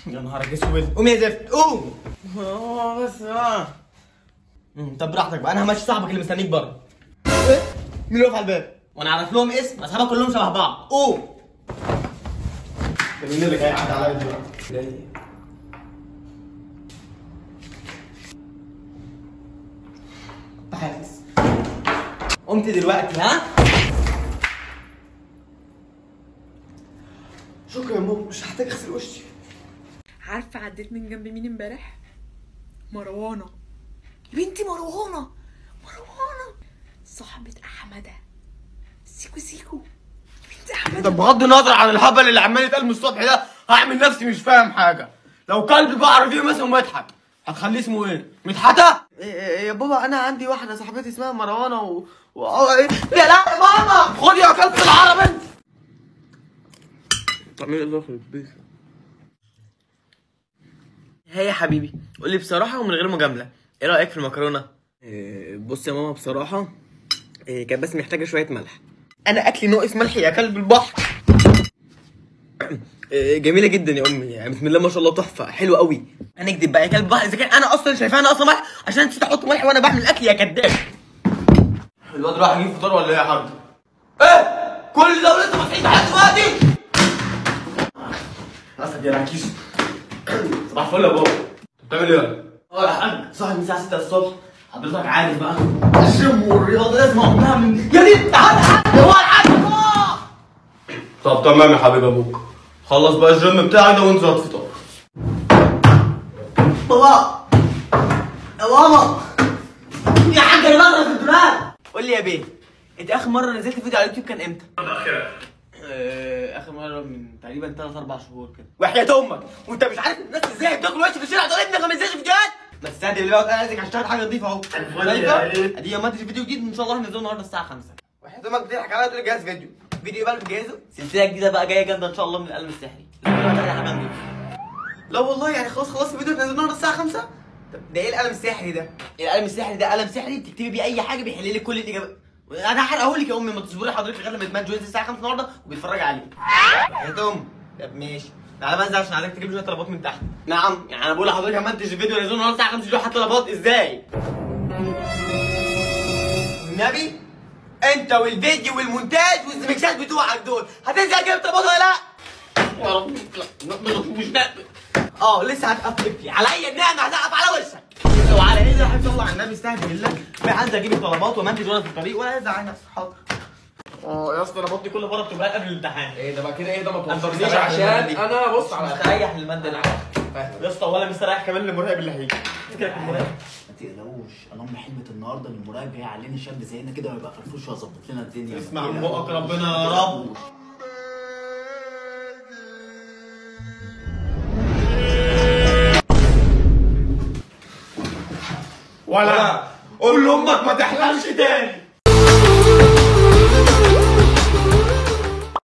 يا نهارك اسود قوم يا زفت قوم اه بس اه أمم، طب براحتك بقى انا همشي صاحبك اللي مستنيك بره ايه مين اللي واقف على الباب وانا عارف لهم اسم اصحابك كلهم شبه بعض قوم ده مين اللي جاي قاعد عليا دلوقتي جاي حاسس قمت دلوقتي ها شكرا يا ماما مش هحتاج اغسل وشي عارفه عديت من جنب مين امبارح مروانه يا بنتي مروانه مروانه صاحبه احمده سيكو سيكو يا بنتي احمده طب بغض النظر عن الهبل اللي عمال يتقال من الصبح ده هعمل نفسي مش فاهم حاجه لو كلب بعرف ايه مثلا مدحت هتخليه اسمه ايه؟ مدحته؟ يا بابا انا عندي واحده صاحبتي اسمها مروانه و... و... إيه؟ لا لا يا ماما خدي يا كلب العرب انت تعمل ايه في البيت هي يا حبيبي قول لي بصراحه ومن غير مجامله ايه رايك في المكرونه بص يا ماما بصراحه إيه، كانت بس محتاجه شويه ملح انا اكلي ناقص ملح يا كلب البحر إيه، جميله جدا يا امي يعني بسم الله ما شاء الله تحفه حلوه قوي هنكدب بقى يا كلب البحر اذا كان انا اصلا شايفاها انا اصلا ملح عشان نسيت احط ملح وانا بعمل الاكل يا كداب الواد راح يجيب فطار ولا ايه يا حاج ايه كل ده ولسه ما صحيت لحد دلوقتي اسد يا ركيز صباح الفل يا بابا انت بتعمل ايه اه يا حاج صاحي من الساعه 6 الصبح حضرتك عارف بقى الجيم والرياضه لازم اقومها من يا دي تعالى حاج هو الحاج آه. طب تمام يا حبيب ابوك خلص بقى الجيم بتاعك ده وانزل الفطار بابا يا ماما يا حاج انا بغرق في الدولاب قول لي يا بيه انت اخر مره نزلت فيديو على اليوتيوب كان امتى؟ آه، اخر مره من تقريبا 3 4 شهور كده وحياة امك وانت مش عارف الناس ازاي بتاكل وش في الشارع تقول ابنك ما بينزلش فيديوهات ما تستهدي بقى انا عايزك هشتغل حاجه نظيفه اهو نظيفه ادي يوم ما انت فيديو جديد ان شاء الله هنزله النهارده الساعه 5 وحياة امك بتضحك عليا تقول لي جهاز فيديو فيديو بقى بتجهزه سلسله جديده بقى جايه جامده ان شاء الله من القلم السحري لا والله يعني خلاص خلاص الفيديو هنزله النهارده الساعه 5 طب ده ايه القلم السحري ده؟ القلم السحري ده قلم سحري بتكتبي بيه اي حاجه بيحل لك كل الاجابات انا هحرقه لك يا امي ما تصبري حضرتك لغايه لما يتمنى ينزل الساعه 5 النهارده وبيتفرج عليه يا ام طب ماشي تعالى بنزل عشان عايزك تجيب لي شويه طلبات من تحت نعم يعني انا بقول لحضرتك لما انتج الفيديو نزله النهارده الساعه 5 لوحه طلبات ازاي النبي انت والفيديو والمونتاج والزمكسات بتوعك دول هتنزل تجيب طلبات ولا لا يا رب لا مش نقبل اه لسه هتقفل فيه عليا النعمه هتقف على وشك وعلى ايه يا حبيبي الله على النبي استهدي بالله ما عايز اجيب الطلبات ومنتج وانا في الطريق ولا يزعل نفسي حاضر اه يا اسطى انا بطني كل مره بتبقى قبل الامتحان ايه ده بقى كده ايه ده ما أنا توصلنيش مستريح عشان للمادة دي. انا بص على مستريح للماده اللي فاهم. يا اسطى ولا مستريح كمان للمراقب اللي هيجي فكرك المراقب ما تقلقوش انا امي حلمت النهارده ان المراقب جاي علينا شاب زينا كده ويبقى فرفوش ويظبط لنا الدنيا اسمع ما من تقلقوش. بقك ربنا يا رب ولا قول لامك ما تحلمش تاني